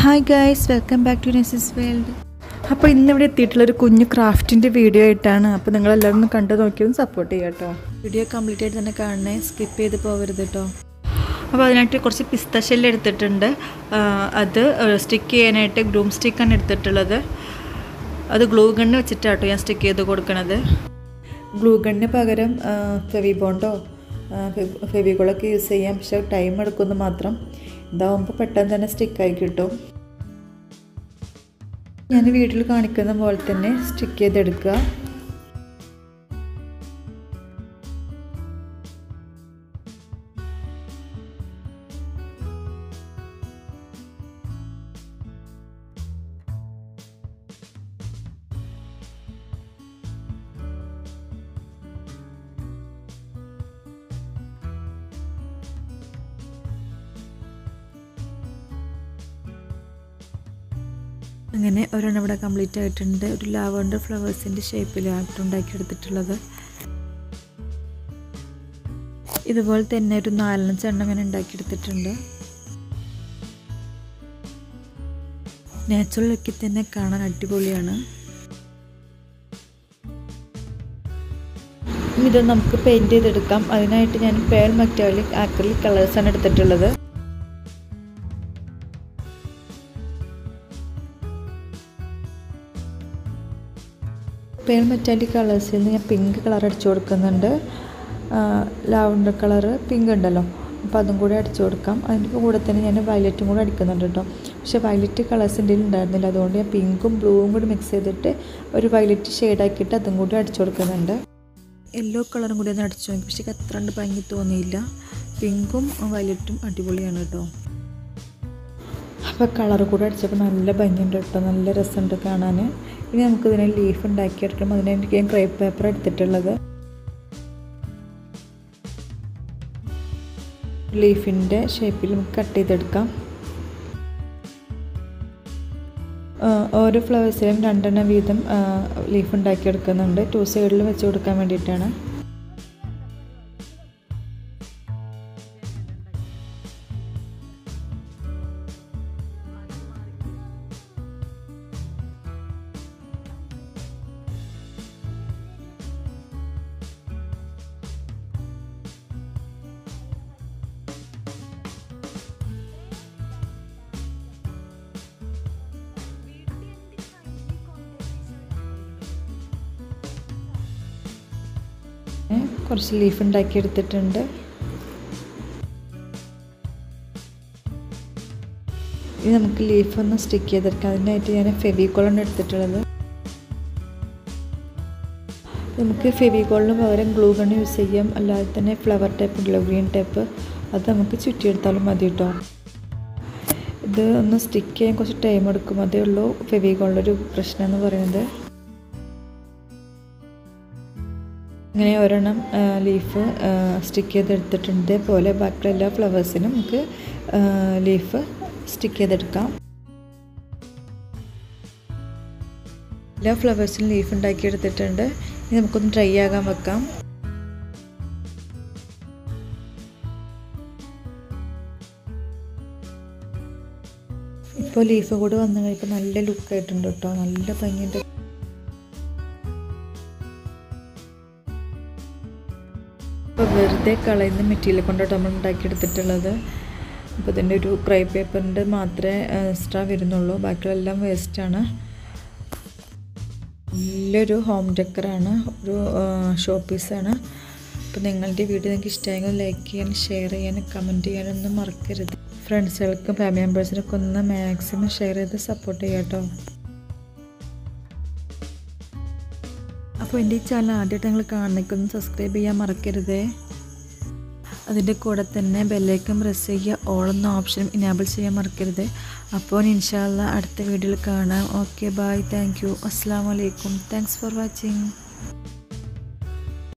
hi guys welcome back to Nesis world അപ്പോൾ ഇന്നിവിടെ എത്തിയിട്ടുള്ളൊരു കുഞ്ഞു ക്രാഫ്റ്റിൻ്റെ വീഡിയോ ആയിട്ടാണ് അപ്പോൾ നിങ്ങളെല്ലാവരും ഒന്ന് കണ്ടു നോക്കിയൊന്ന് സപ്പോർട്ട് ചെയ്യാം കേട്ടോ വീഡിയോ കംപ്ലീറ്റ് ആയിട്ട് തന്നെ കാണണേ സ്കിപ്പ് ചെയ്ത് പോകരുത് കേട്ടോ അപ്പോൾ അതിനായിട്ട് കുറച്ച് പിസ്ത ഷെല്ല് എടുത്തിട്ടുണ്ട് ആ, അത് സ്റ്റിക്ക് ചെയ്യാനായിട്ട് ഗ്രൂം സ്റ്റിക്കാണ് എടുത്തിട്ടുള്ളത് അത് ഗ്ലൂ ഗണ്ണ് വെച്ചിട്ടാട്ടോ ഞാൻ സ്റ്റിക്ക് ചെയ്ത് കൊടുക്കണത് ഗ്ലൂ ഗണ്ണിന് പകരം ഫെവി ബോണ്ടോ ഫെവികോളൊക്കെ യൂസ് ചെയ്യാം പക്ഷേ ടൈം എടുക്കുമെന്ന് മാത്രം ഇതാവുമ്പോൾ പെട്ടെന്ന് തന്നെ സ്റ്റിക്കായി കിട്ടും ഞാൻ വീട്ടിൽ കാണിക്കുന്ന പോലെ തന്നെ സ്റ്റിക്ക് ചെയ്തെടുക്കുക അങ്ങനെ ഒരെണ്ണം ഇവിടെ കംപ്ലീറ്റ് ആയിട്ടുണ്ട് ഒരു ലാവണ്ടർ ഫ്ലവേഴ്സിൻ്റെ ഷേപ്പിലാണ് ഉണ്ടാക്കിയെടുത്തിട്ടുള്ളത് ഇതുപോലെ തന്നെ ഒരു നാലഞ്ച് എണ്ണം ഇങ്ങനെ ഉണ്ടാക്കിയെടുത്തിട്ടുണ്ട് നാച്ചുറൽ ലുക്കിൽ തന്നെ കാണാൻ അടിപൊളിയാണ് ഇത് നമുക്ക് പെയിൻറ് ചെയ്തെടുക്കാം അതിനായിട്ട് ഞാൻ പേൾ മെറ്റാലിക് ആക്രിലിക് കളേഴ്സാണ് എടുത്തിട്ടുള്ളത് പേൾ മെറ്റാലിക് കളേഴ്സിൽ നിന്ന് ഞാൻ പിങ്ക് കളർ അടിച്ചു കൊടുക്കുന്നുണ്ട് ലാവണ്ടർ കളറ് പിങ്ക് ഉണ്ടല്ലോ അപ്പോൾ അതും കൂടി അടിച്ചു കൊടുക്കാം അതിൻ്റെ കൂടെ തന്നെ ഞാൻ വയലറ്റും കൂടി അടിക്കുന്നുണ്ട് കേട്ടോ പക്ഷേ വയലറ്റ് കളേഴ്സ് എൻ്റെ ഉണ്ടായിരുന്നില്ല അതുകൊണ്ട് ഞാൻ പിങ്കും ബ്ലൂവും കൂടി മിക്സ് ചെയ്തിട്ട് ഒരു വയലറ്റ് ഷെയ്ഡാക്കിയിട്ട് അതും കൂടി അടിച്ചു കൊടുക്കുന്നുണ്ട് യെല്ലോ കളറും കൂടി ഒന്ന് അടിച്ചു നോക്കി പക്ഷേ അത്ര കണ്ട് ഭംഗി തോന്നിയില്ല പിങ്കും വയലറ്റും അടിപൊളിയാണ് കേട്ടോ അപ്പോൾ കളർ കൂടെ അടിച്ചപ്പോൾ നല്ല ഭംഗിയുണ്ട് കേട്ടോ നല്ല രസമുണ്ട് കാണാൻ ഇനി നമുക്ക് ഇതിനെ ലീഫ് ഉണ്ടാക്കിയെടുക്കണം അതിന് എനിക്ക് ഞാൻ ക്രേപ്പ് പേപ്പർ എടുത്തിട്ടുള്ളത് ലീഫിൻ്റെ ഷേപ്പിൽ നമുക്ക് കട്ട് ചെയ്തെടുക്കാം ആ, ഓരോ ഫ്ലവേഴ്സിലും രണ്ടെണ്ണം വീതം ലീഫ് ഉണ്ടാക്കിയെടുക്കുന്നുണ്ട് ടു സൈഡിൽ വെച്ച് കൊടുക്കാൻ വേണ്ടിയിട്ടാണ് ഏ, കുറച്ച് ലീഫ് ഉണ്ടാക്കി എടുത്തിട്ടുണ്ട് ഇനി നമുക്ക് ലീഫ് ഒന്ന് സ്റ്റിക്ക് ചെയ്തെടുക്കാം അതിനായിട്ട് ഞാൻ ഫെവിക്കോളാണ് എടുത്തിട്ടുള്ളത് നമുക്ക് ഫെവിക്കോളിന് പകരം ഗ്ലൂ ഗൺ യൂസ് ചെയ്യാം അല്ലാതെ തന്നെ ഫ്ലവർ ടൈപ്പ് ഉണ്ടല്ലോ ഗ്രീൻ ടൈപ്പ് അത് നമുക്ക് ചുറ്റിയെടുത്താലും മതി കേട്ടോ ഇത് ഒന്ന് സ്റ്റിക്ക് ചെയ്യാൻ കുറച്ച് ടൈം എടുക്കും അതേ ഉള്ളൂ ഫെവിക്കോളിൻ്റെ ഒരു പ്രശ്നം എന്ന് പറയുന്നത് ഇങ്ങനെ ഒരെണ്ണം ലീഫ് സ്റ്റിക്ക് ചെയ്തെടുത്തിട്ടുണ്ട് ഇതേപോലെ ബാക്കിയുള്ള എല്ലാ ഫ്ലവേഴ്സിനും നമുക്ക് ലീഫ് സ്റ്റിക്ക് ചെയ്തെടുക്കാം എല്ലാ ഫ്ലവേഴ്സിനും ലീഫ് ഉണ്ടാക്കി എടുത്തിട്ടുണ്ട് ഇനി നമുക്കൊന്ന് ഡ്രൈ ആകാൻ വെക്കാം ഇപ്പോൾ ലീഫ് കൂടി വന്നു കഴിയുമ്പോൾ നല്ല ലുക്കായിട്ടുണ്ട് കേട്ടോ നല്ല ഭംഗിയുണ്ട് ഇപ്പോൾ വെറുതെ കളയുന്ന മെറ്റീരിയൽ കൊണ്ടാണ് നമ്മൾ ഉണ്ടാക്കിയെടുത്തിട്ടുള്ളത് അപ്പോൾ ഇതിൻ്റെ ഒരു ക്രൈ പേപ്പറിൻ്റെ മാത്രമേ എക്സ്ട്രാ വരുന്നുള്ളൂ ബാക്കിയെല്ലാം വേസ്റ്റാണ് നല്ലൊരു ഹോം ഡെക്കറാണ് ഒരു ഷോ പീസാണ് അപ്പോൾ നിങ്ങളുടെ വീഡിയോ നിങ്ങൾക്ക് ഇഷ്ടമായെങ്കിൽ ലൈക്ക് ചെയ്യാനും ഷെയർ ചെയ്യാനും കമൻറ്റ് ചെയ്യാനൊന്നും മറക്കരുത് ഫ്രണ്ട്സുകൾക്കും ഫാമിലി മെമ്പേഴ്സിനൊക്കെ ഒന്ന് മാക്സിമം ഷെയർ ചെയ്ത് സപ്പോർട്ട് ചെയ്യാം കേട്ടോ അപ്പോൾ എൻ്റെ ഈ ചാനൽ ആദ്യമായിട്ട് നിങ്ങൾ കാണുന്നേക്കൊന്ന് സബ്സ്ക്രൈബ് ചെയ്യാൻ മറക്കരുതേ അതിൻ്റെ കൂടെ തന്നെ ബെല്ലൈക്കൺ പ്രസ് ചെയ്യുക ഓൾ എന്ന ഓപ്ഷൻ ഇനാബിൾ ചെയ്യാൻ മറക്കരുത് അപ്പോൾ ഇൻഷാല്ല അടുത്ത വീഡിയോയിൽ കാണാം ഓക്കെ ബൈ താങ്ക് യു അസ്സാം വലൈക്കും താങ്ക്സ് ഫോർ വാച്ചിങ്